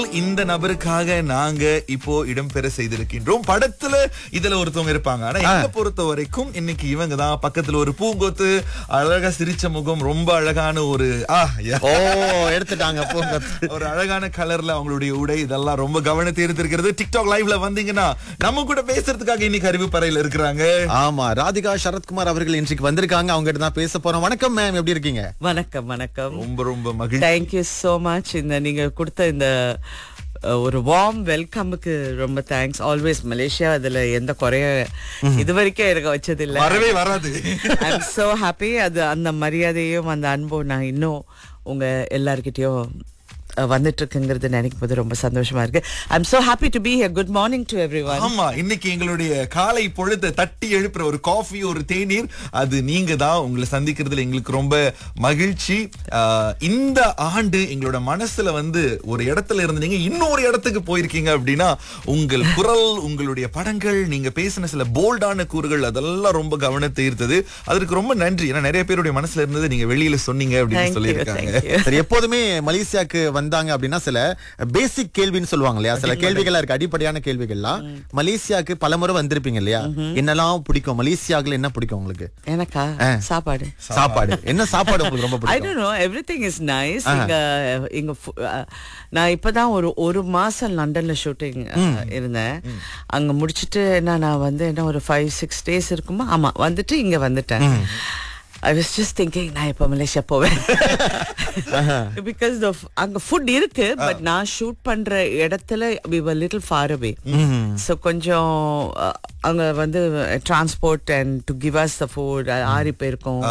இந்த நபருக்காக நாங்க இப்போ இடம்பெற செய்திருக்கின்றோம் படத்துல இதுல ஒருத்தவங்க இருப்பாங்க ஆனா என்ன பொறுத்த வரைக்கும் இன்னைக்கு இவங்க தான் பக்கத்துல ஒரு பூங்கொத்து அழகா சிரிச்ச முகம் ரொம்ப அழகான ஒரு ஆ யா. ஓ எடுத்துட்டாங்க போங்க ஒரு அழகான கலர்ல அவங்களுடைய உடை இதெல்லாம் ரொம்ப கவனத்தை ஈர்த்திருக்கிறது டிக்டாக் லைவ்ல வந்தீங்கன்னா நம்ம கூட பேசுறதுக்காக இன்னைக்கு அறிவிப்பறையில இருக்கிறாங்க ஆமா ராதிகா சரத்குமார் அவர்கள் இன்றைக்கு வந்திருக்காங்க அவங்க கிட்ட தான் பேச போறோம் வணக்கம் மேம் எப்படி இருக்கீங்க வணக்கம் வணக்கம் ரொம்ப ரொம்ப மகிழ்ச்சி தேங்க்யூ so மச் இந்த நீங்க கொடுத்த இந்த அஹ், ஒரு வார்ம் வெல்கமுக்கு ரொம்ப தேங்க்ஸ் ஆல்வேஸ் மலேசியா அதுல எந்த குறைய இது வரைக்கும் எனக்கு வச்சதில்லை வரவே வராது ஐ எம் so happy அது அந்த மரியாதையும் அந்த அன்பும் நான் இன்னும் உங்க எல்லார்கிட்டயும் அஹ், வந்துட்டு இருக்குங்கிறது நினைக்கும் போது ரொம்ப சந்தோஷமா இருக்கு I am so happy to be here good morning to everyone ஆமா இன்னைக்கு எங்களுடைய காலை பொழுத தட்டி எழுப்புற ஒரு காஃபி ஒரு தேநீர் அது நீங்க தான் உங்களை சந்திக்கிறதுல எங்களுக்கு ரொம்ப மகிழ்ச்சி ஆஹ், இந்த ஆண்டு எங்களோட மனசுல வந்து ஒரு இடத்துல இருந்து நீங்க இன்னொரு இடத்துக்கு போயிருக்கீங்க அப்படின்னா உங்கள் குரல் உங்களுடைய படங்கள் நீங்க பேசின சில போல்டான கூறுகள் அதெல்லாம் ரொம்ப கவனத்தை ஈர்த்தது அதற்கு ரொம்ப நன்றி ஏன்னா நிறைய பேருடைய மனசுல இருந்தது நீங்க வெளியில சொன்னீங்க அப்படின்னு தேங்க்யூ சொல்லியிருக்காங்க தேங்க்யூ சரி எப்போதுமே மலேசியாக்கு வந்தாங்க அப்படின்னா சில பேசிக் கேள்வின்னு சொல்லுவாங்க இல்லையா சில கேள்விகளா இருக்கு அடிப்படையான கேள்விகள்லாம் மலேசியாக்கு பல முறை வந்திருப்பீங்க இல்லையா என்னெல்லாம் பிடிக்கும் மலேசியாக்குல என்ன பிடிக்கும் உங்களுக்கு எனக்கா சாப்பாடு சாப்பாடு என்ன சாப்பாடு உங்களுக்கு ரொம்ப ஐ பிடிக்கும் don't know everything is nice இங்க இங்க ஃபு- அஹ், நான் இப்பதான் ஒரு ஒரு மாசம் லண்டன்ல ஷூட்டிங் இருந்தேன் அங்க முடிச்சிட்டு என்ன நான் வந்து என்ன ஒரு ஃபைவ் சிக்ஸ் டேஸ் இருக்குமா ஆமா வந்துட்டு இங்க வந்துட்டேன் ஐ வாஸ் ஜஸ்ட் திங்கிங் நான் இப்ப மலேசியா போவேன் பிகாஸ் அங்க ஃபுட் இருக்கு பட் நான் ஷூட் பண்ற இடத்துல we were little far away so கொஞ்சம் அஹ், அங்க வந்து transport and to give us the food ஆறி போயிருக்கோம்